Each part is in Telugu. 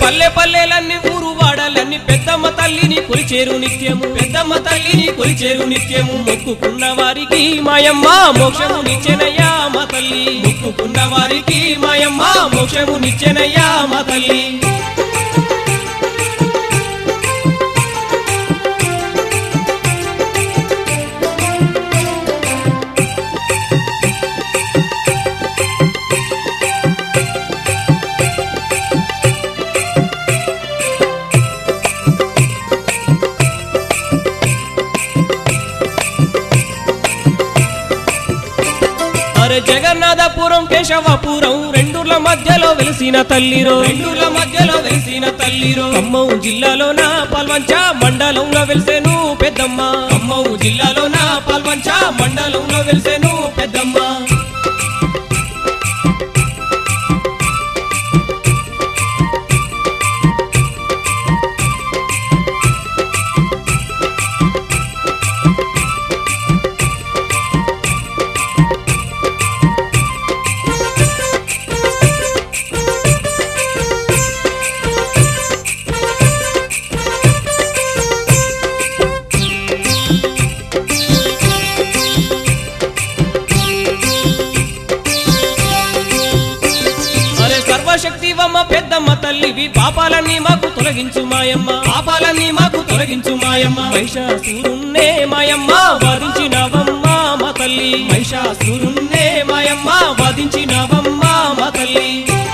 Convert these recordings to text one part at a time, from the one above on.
పల్లె పల్లెలన్నీ ఊరు వాడలన్నీ పెద్దమ్మ తల్లిని కొలిచేరు నిత్యము పెద్దమ్మ తల్లిని కొలిచేరు నిత్యము మొక్కుకున్న వారికి మాయమ్మ మోక్షము నిచ్చెనయ్యా మా తల్లి మొక్కుకున్న వారికి మాయమ్మ మోక్షము నిచ్చెనయ్యా మా తల్లి అరే జగన్నాథపురం కేశవపురం రెండుల మధ్యలో వెలిసిన తల్లిరో రెండుల మధ్యలో వెలిసిన తల్లిరో ఖమ్మం జిల్లాలోన పాల్వంచ మండలంలో వెలిసేను పెద్దమ్మ ఖమ్మం జిల్లాలోన పాల్వంచ మండలంలో వెలిసేను పెద్దమ్మ అరే సర్వశక్తివమ్మ పెద్దమ్మ తల్లివి పాపాలన్నీ మాకు తొలగించు మాయమ్మ పాపాలన్నీ మాకు తొలగించు మాయమ్మ మహిషాసురున్నే మాయమ్మ వాదించినవమ్మ మా తల్లి మహిషాసురున్నే మాయమ్మ వాదించినవమ్మ మా తల్లి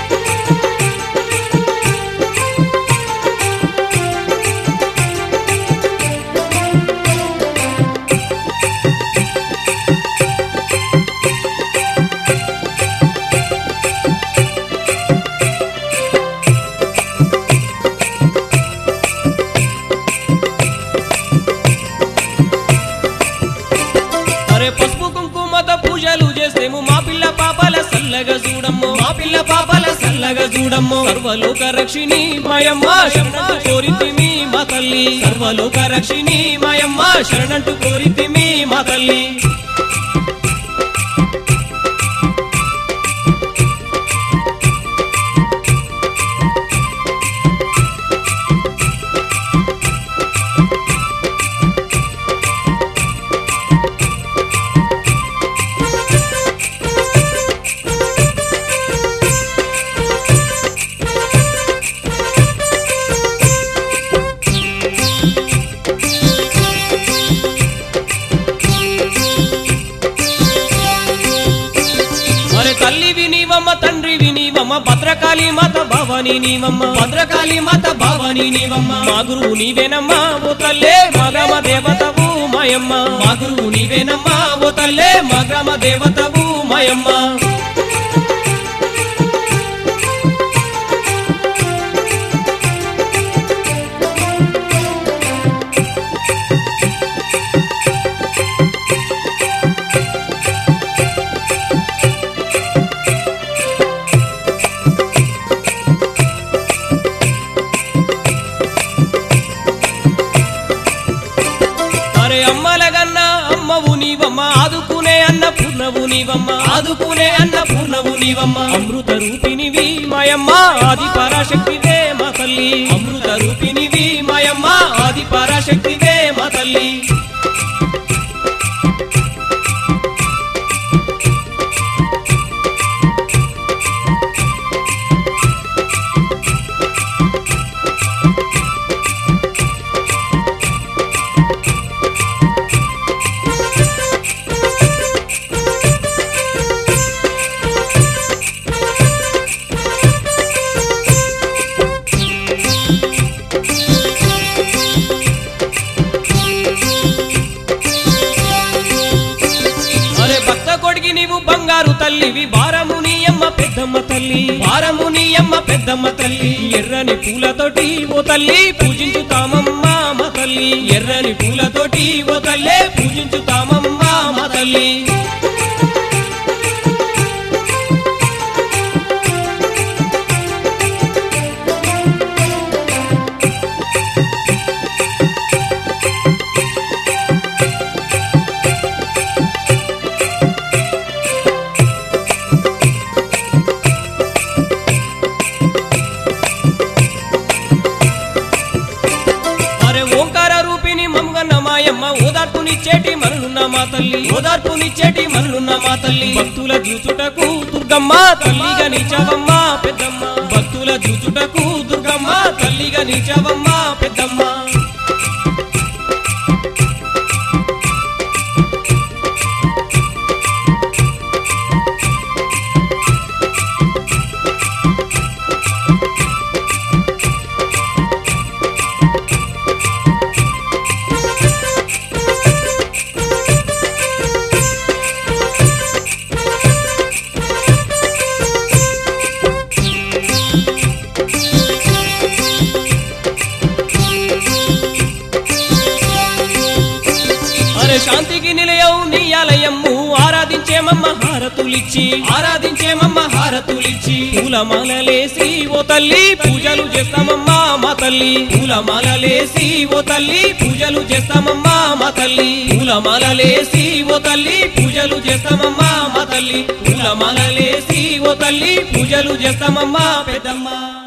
అరే పసుపు కుంకుమత పూజలు చేసేము మా పిల్ల పాపాల సల్లగా చూడమ్ము మా పిల్ల పాపాల సల్లగా చూడమ్ము సర్వలోక రక్షిణి మాయమ్మ శరణంటు కోరితిమి మా తల్లి సర్వలోక రక్షిణి మాయమ్మ శరణంటు కోరితిమి మా తల్లి అరే తల్లి వినివమ్మ తండ్రి వినివమ్మ భద్రకాళి మాత భవాని నీవమ్మ భద్రకాళి మాత భవాని నీవమ్మ మా గురువు నీవేనమ్మా ఓ తల్లే మా గ్రామ దేవతవు మాయమ్మ మా గురువు నీవేనమ్మా ఓ తల్లే మా గ్రామ దేవతవు మాయమ్మ అరే అమ్మలగన్న అమ్మవు నీవమ్మ ఆదుకునే అన్న పూర్ణవు నీవమ్మ ఆదుకునే అన్న పూర్ణవు నీవమ్మ అమృత రూపినివి మాయమ్మ ఆది పరాశక్తివే మా తల్లి అమృత రూపినివి మాయమ్మ ఆది పరాశక్తివే మా తల్లి అరే భక్త కొడికి నీవు బంగారు తల్లివి భారము నీ అమ్మ పెద్దమ్మ తల్లి భారము నీ అమ్మ పెద్దమ్మ తల్లి ఎర్రని పూలతోటి ఓ తల్లి పూజించుతామమ్మ మా తల్లి ఎర్రని పూలతోటి ఓ తల్లే పూజించుతామమ్మ మా తల్లి ఓదార్పునిచ్చేటి మనులున్న మా తల్లి భక్తుల చూచుటకు దుర్గమ్మ తల్లిగా నిచవమ్మ పెద్దమ్మ భక్తుల చూచుటకు దుర్గమ్మ తల్లిగా నిచవమ్మ పెద్దమ్మ అరే శాంతికి నిలయం నీ ఆలయము ఆరాధించేమమ్మ హారతులిచ్చి ఆరాధించేమమ్మ హారతులిచ్చి పూలమాలలేసి ఓ తల్లి పూజలు చేస్తామమ్మా మా తల్లి పూలమాలలేసి ఓ తల్లి పూజలు చేస్తామమ్మా మా తల్లి పూలమాలలేసి ఓ తల్లి పూజలు చేస్తామమ్మా మా తల్లి పూలమాలలేసి ఓ తల్లి పూజలు చేస్తామమ్మా పెద్దమ్మ